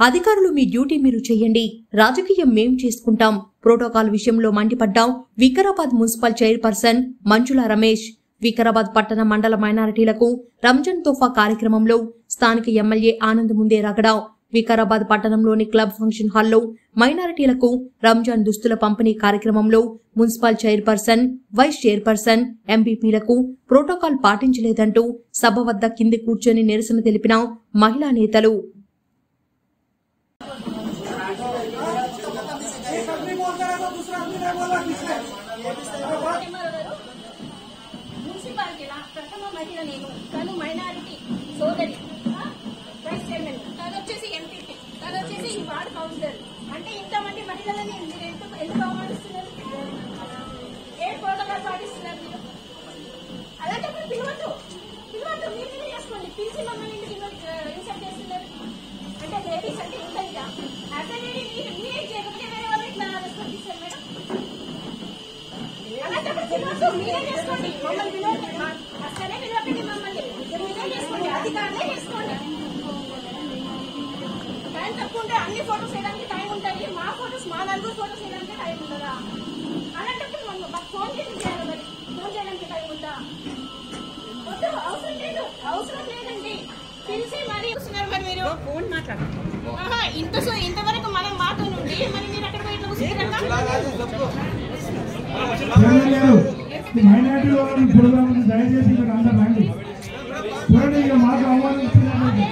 అధికారులు మీ డ్యూటీ మీరు చేయండి రాజకీయం మేం చేసుకుంటాం ప్రోటోకాల్ విషయంలో మండిపడ్డాం వికారాబాద్ మున్సిపల్ చైర్పర్సన్ మంజుల రమేష్ వికారాబాద్ పట్టణ మండల మైనారిటీలకు రంజాన్ తోఫా కార్యక్రమంలో స్థానిక ఎమ్మెల్యే ఆనంద్ ముందే రగడా వికారాబాద్ పట్టణంలోని క్లబ్ ఫంక్షన్ హాల్లో మైనారిటీలకు రంజాన్ దుస్తుల పంపిణీ కార్యక్రమంలో మున్సిపల్ చైర్పర్సన్ వైస్ చైర్పర్సన్ ఎంపీపీలకు ప్రోటోకాల్ పాటించలేదంటూ సభ వద్ద కింది కూర్చొని నిరసన తెలిపిన మహిళా నేతలు మున్సిపాలిటీల ప్రథమ మహిళ నేను తను మైనారిటీ సోదరి ఆ, వైస్ చైర్మన్ తను వచ్చేసి ఎంపీపీ తను వచ్చేసి ఈ వార్డ్ కౌన్సిలర్ అంటే ఇంతమంది మహిళలని మీరు ఎందుకు ఎందుకు అవమానిస్తున్నారు ఏ ప్రోటోకాల్ పాటిస్తున్నారు మీరు అలాంటప్పుడు పిలవద్దు పిలవద్దు మీరు మీరే చేసుకోండి పిలిచి మమ్మల్ని ఇన్సల్ట్ చేస్తున్నారు అంటే లేడీస్ అంటే ఉంటుందిగా యాజ్ అ లేడీ మీరు మీరే చేయకపోతే వేరే వాళ్ళు ఇట్లా రెస్పాన్స్ ఇస్తారు మేడం అలాంటప్పుడు పిలవద్దు మీరే చేసుకోండి మమ్మల్ని పిలవకండి మా- అసలే పిలవకండి మమ్మల్ని మీరే చేసుకోండి అధికారులే చేసుకోండి టైం తక్కువ ఉంటే అన్ని ఫోటోస్ వేయడానికి టైం ఉంటుంది మా ఫోటోస్ మా నలుగురు ఫోటోస్ వేయడానికి టైం ఉండదా అలాంటప్పుడు మమ్మల్ని మాకు ఫోన్ చేసి చేయాలి మరి ఫోన్ చేయడానికి టైం ఉందా వద్దు అవసరం లేదు అవసరం లేదండి పిలిచి మరి వస్తున్నారు మరి మీరు ఫోన్ ఆహా, ఇంత సో- ఇంతవరకు మనం మాతో నుండి మరి మీరు అక్కడ పోయి ఇట్లా కూర్చున్నారా తెలంగాణ మైనార్టీ వాళ్ళని ప్రోగ్రామ్ ఉంది. దయచేసి ఇక్కడ అందరూ రండి చూడండి ఇక మాకు అవమానిస్తున్నారు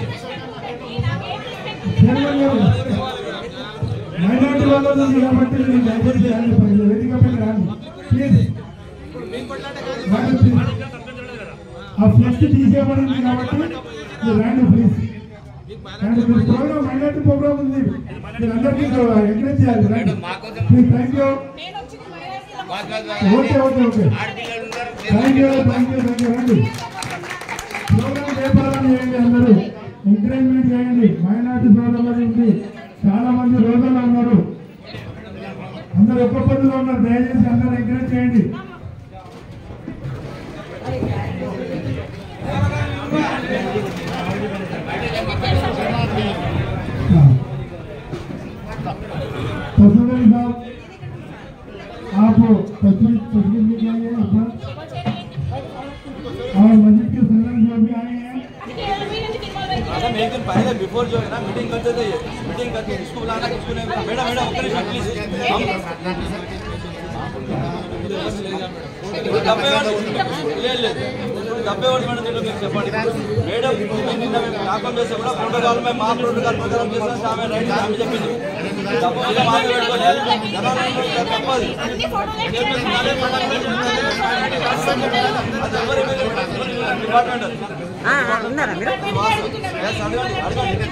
తెలంగాణ మైనార్టీ వాళ్ళు ఉంది కాబట్టి మీరు దయచేసి రండి కొంచెం వేదిక పైకి రండి ప్లీజ్ రండి ప్లీజ్ ఆ ఫ్లెక్స్ తీసేయబడింది కాబట్టి మీరు రండి ప్లీజ్ రండి మీరు ప్రోగ్రామ్ మైనార్టీ ప్రోగ్రామ్ ఉంది మీరు అందరికీ ఎంకరేజ్ చేయాలి రండి ప్లీజ్ థ్యాంక్ యూ నేను వచ్చింది మైనారిటీల okay okay okay thank you thank you thank you రండి ప్రోగ్రామ్ చేపాలని చేయండి అందరూ ఎంకరేజ్మెంట్ చేయండి మైనార్టీ సోదరులు ఉంది చాలా మంది రోజుల్లో ఉన్నారు అందరూ ఒక్క పనులు ఉన్నారు దయచేసి అందరూ ఎంకరేజ్ చేయండి तस्वीर साहब आप तस्वीर तस्वीर लेके आए हैं ऊपर और मस्जिद के संगम जो भी आए हैं మీరు ఎందుకు ఇన్వాల్వ్ అయితే मैडम एक दिन पहले बिफोर जो है ना मीटिंग करते थे मीटिंग करके इसको बुलाना किसको नहीं बुलाना मैडम मैडम ओके निमिषం प्लीज हम డెబ్బై వాడు లేదు లేదు డెబ్బై వాడు మేడం దీంట్లో మీకు చెప్పండి మేడం మేము నిన్న మేము జ్ఞాపకం చేస్తే కూడా ప్రోటోకాల్ మేము మా ప్రోటోకాల్ ప్రకారం చేస్తాం ఆమె రైట్ ఆమె చెప్పింది డబ్బు మీద మాట పెట్టుకోలేదు జనాలు తప్పదు అన్ని ఫోటోలు అది ఎవరి మీద డిపార్ట్మెంట్ అది. Yes, అడగండి, అడగండి.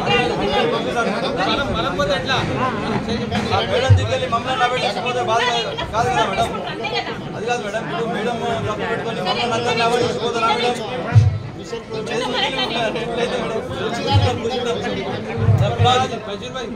మనకపోతే ఎట్లా ఆ మేడం దిగ్గెళ్ళి మమ్మల్ని నవ్వేసుకుపోతే బాధ కాదు కాదు కదా మేడం అంతే కదా అది కాదు మేడం ఇప్పుడు మేడం డబ్బు పెట్టుకొని మమ్మల్ని అందరూ నవ్వేసుకుపోతారా మేడం చేసి మిగిలిన ఉంటారు. ఎట్లయితే మేడం కూర్చుంటారు, కూర్చుంటారు. ప్రజలు భాయ్,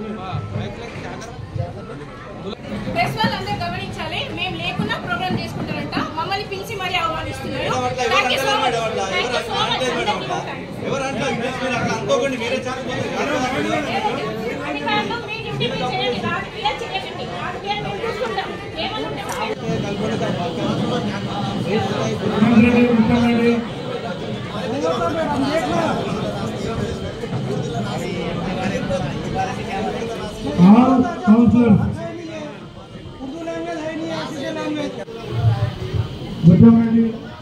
ప్రెస్ వాళ్ళు అందరూ గమనించాలి మేము లేకున్నా ప్రోగ్రామ్ చేసుకుంటారంట మమ్మల్ని పిలిచి మరీ అవమానిస్తున్నారు మేడం అట్లా ఎవరు Thank you so అంటారు much. మేడం అట్లా Thank ఎవరు you so much. అంటారు మేడం అట్లా ఎవరు అంటారు ప్లీజ్ మీరు అట్లా అనుకోకండి మీరే చాలా అధికారులు మీ డ్యూటీ మీరు చేయండి రాజకీయాలు చేయకండి రాజకీయాలు మేము చూసుకుంటాం ఏమనుకుంటే రెడ్డి ఉత్తమ్ రెడ్డి all councillors ఉత్తమ్ రెడ్డి